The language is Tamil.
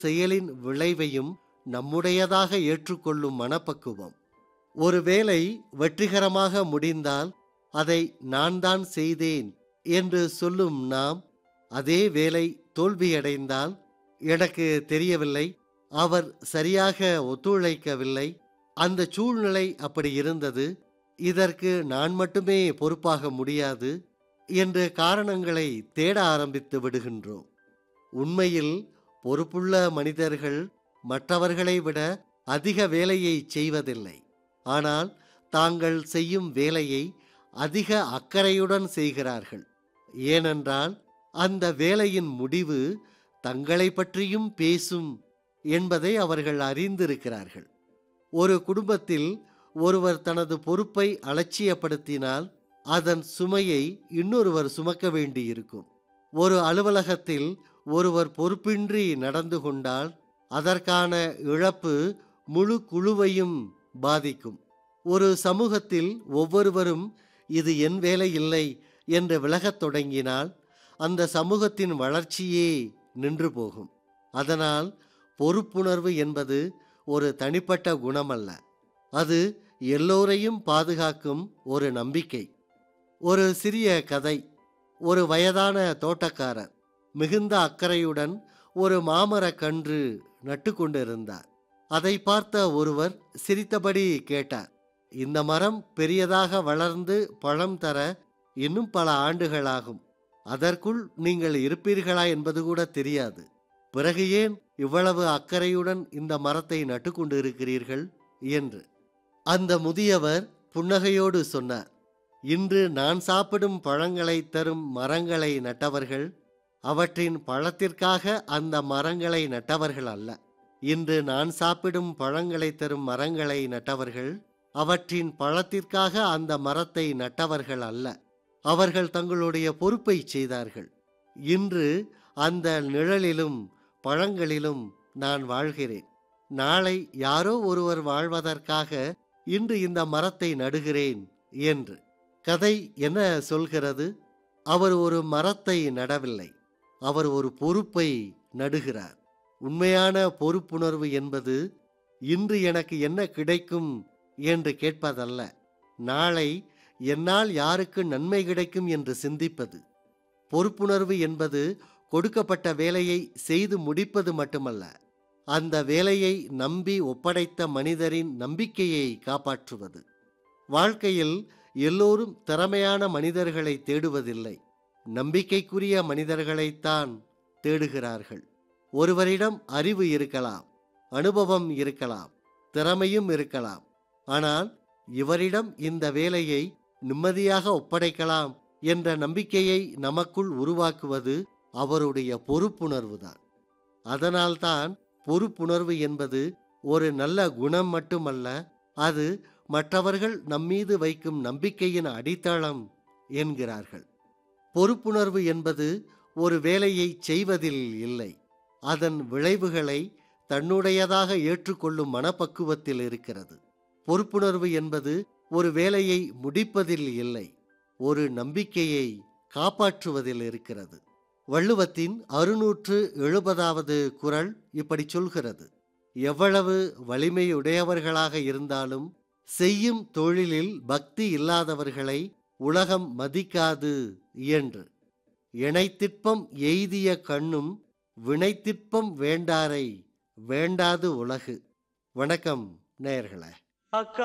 செயலின் விளைவையும் நம்முடையதாக ஏற்றுக்கொள்ளும் மனப்பக்குவம் ஒரு வேலை வெற்றிகரமாக முடிந்தால் அதை நான் தான் செய்தேன் என்று சொல்லும் நாம் அதே வேலை தோல்வியடைந்தால் எனக்கு தெரியவில்லை அவர் சரியாக ஒத்துழைக்கவில்லை அந்த சூழ்நிலை அப்படி இருந்தது இதற்கு நான் மட்டுமே பொறுப்பாக முடியாது என்று காரணங்களை தேட ஆரம்பித்து விடுகின்றோம் உண்மையில் பொறுப்புள்ள மனிதர்கள் மற்றவர்களை விட அதிக வேலையை செய்வதில்லை ஆனால் தாங்கள் செய்யும் வேலையை அதிக அக்கறையுடன் செய்கிறார்கள் ஏனென்றால் அந்த வேலையின் முடிவு தங்களை பற்றியும் பேசும் என்பதை அவர்கள் அறிந்திருக்கிறார்கள் ஒரு குடும்பத்தில் ஒருவர் தனது பொறுப்பை அலட்சியப்படுத்தினால் அதன் சுமையை இன்னொருவர் சுமக்க வேண்டியிருக்கும் ஒரு அலுவலகத்தில் ஒருவர் பொறுப்பின்றி நடந்து கொண்டால் அதற்கான இழப்பு முழு குழுவையும் பாதிக்கும் ஒரு சமூகத்தில் ஒவ்வொருவரும் இது என் வேலை இல்லை என்று விலகத் தொடங்கினால் அந்த சமூகத்தின் வளர்ச்சியே நின்று போகும் அதனால் பொறுப்புணர்வு என்பது ஒரு தனிப்பட்ட குணமல்ல அது எல்லோரையும் பாதுகாக்கும் ஒரு நம்பிக்கை ஒரு சிறிய கதை ஒரு வயதான தோட்டக்காரர் மிகுந்த அக்கறையுடன் ஒரு மாமரக் கன்று நட்டு கொண்டிருந்தார் அதை பார்த்த ஒருவர் சிரித்தபடி கேட்டார் இந்த மரம் பெரியதாக வளர்ந்து பழம் தர இன்னும் பல ஆண்டுகளாகும் அதற்குள் நீங்கள் இருப்பீர்களா என்பது கூட தெரியாது பிறகு ஏன் இவ்வளவு அக்கறையுடன் இந்த மரத்தை நட்டு கொண்டு இருக்கிறீர்கள் என்று அந்த முதியவர் புன்னகையோடு சொன்னார் இன்று நான் சாப்பிடும் பழங்களை தரும் மரங்களை நட்டவர்கள் அவற்றின் பழத்திற்காக அந்த மரங்களை நட்டவர்கள் அல்ல இன்று நான் சாப்பிடும் பழங்களை தரும் மரங்களை நட்டவர்கள் அவற்றின் பழத்திற்காக அந்த மரத்தை நட்டவர்கள் அல்ல அவர்கள் தங்களுடைய பொறுப்பை செய்தார்கள் இன்று அந்த நிழலிலும் பழங்களிலும் நான் வாழ்கிறேன் நாளை யாரோ ஒருவர் வாழ்வதற்காக இன்று இந்த மரத்தை நடுகிறேன் என்று கதை என்ன சொல்கிறது அவர் ஒரு மரத்தை நடவில்லை அவர் ஒரு பொறுப்பை நடுகிறார் உண்மையான பொறுப்புணர்வு என்பது இன்று எனக்கு என்ன கிடைக்கும் என்று கேட்பதல்ல நாளை என்னால் யாருக்கு நன்மை கிடைக்கும் என்று சிந்திப்பது பொறுப்புணர்வு என்பது கொடுக்கப்பட்ட வேலையை செய்து முடிப்பது மட்டுமல்ல அந்த வேலையை நம்பி ஒப்படைத்த மனிதரின் நம்பிக்கையை காப்பாற்றுவது வாழ்க்கையில் எல்லோரும் திறமையான மனிதர்களை தேடுவதில்லை நம்பிக்கைக்குரிய மனிதர்களைத்தான் தேடுகிறார்கள் ஒருவரிடம் அறிவு இருக்கலாம் அனுபவம் இருக்கலாம் திறமையும் இருக்கலாம் ஆனால் இவரிடம் இந்த வேலையை நிம்மதியாக ஒப்படைக்கலாம் என்ற நம்பிக்கையை நமக்குள் உருவாக்குவது அவருடைய பொறுப்புணர்வுதான் அதனால்தான் பொறுப்புணர்வு என்பது ஒரு நல்ல குணம் மட்டுமல்ல அது மற்றவர்கள் நம்மீது வைக்கும் நம்பிக்கையின் அடித்தளம் என்கிறார்கள் பொறுப்புணர்வு என்பது ஒரு வேலையை செய்வதில் இல்லை அதன் விளைவுகளை தன்னுடையதாக ஏற்றுக்கொள்ளும் மனப்பக்குவத்தில் இருக்கிறது பொறுப்புணர்வு என்பது ஒரு வேலையை முடிப்பதில் இல்லை ஒரு நம்பிக்கையை காப்பாற்றுவதில் இருக்கிறது வள்ளுவத்தின் அறுநூற்று எழுபதாவது குரல் இப்படி சொல்கிறது எவ்வளவு வலிமையுடையவர்களாக இருந்தாலும் செய்யும் தொழிலில் பக்தி இல்லாதவர்களை உலகம் மதிக்காது என்று இணைத்திற்பம் எய்திய கண்ணும் வினைத்திற்பம் வேண்டாரை வேண்டாது உலகு வணக்கம் நேயர்களே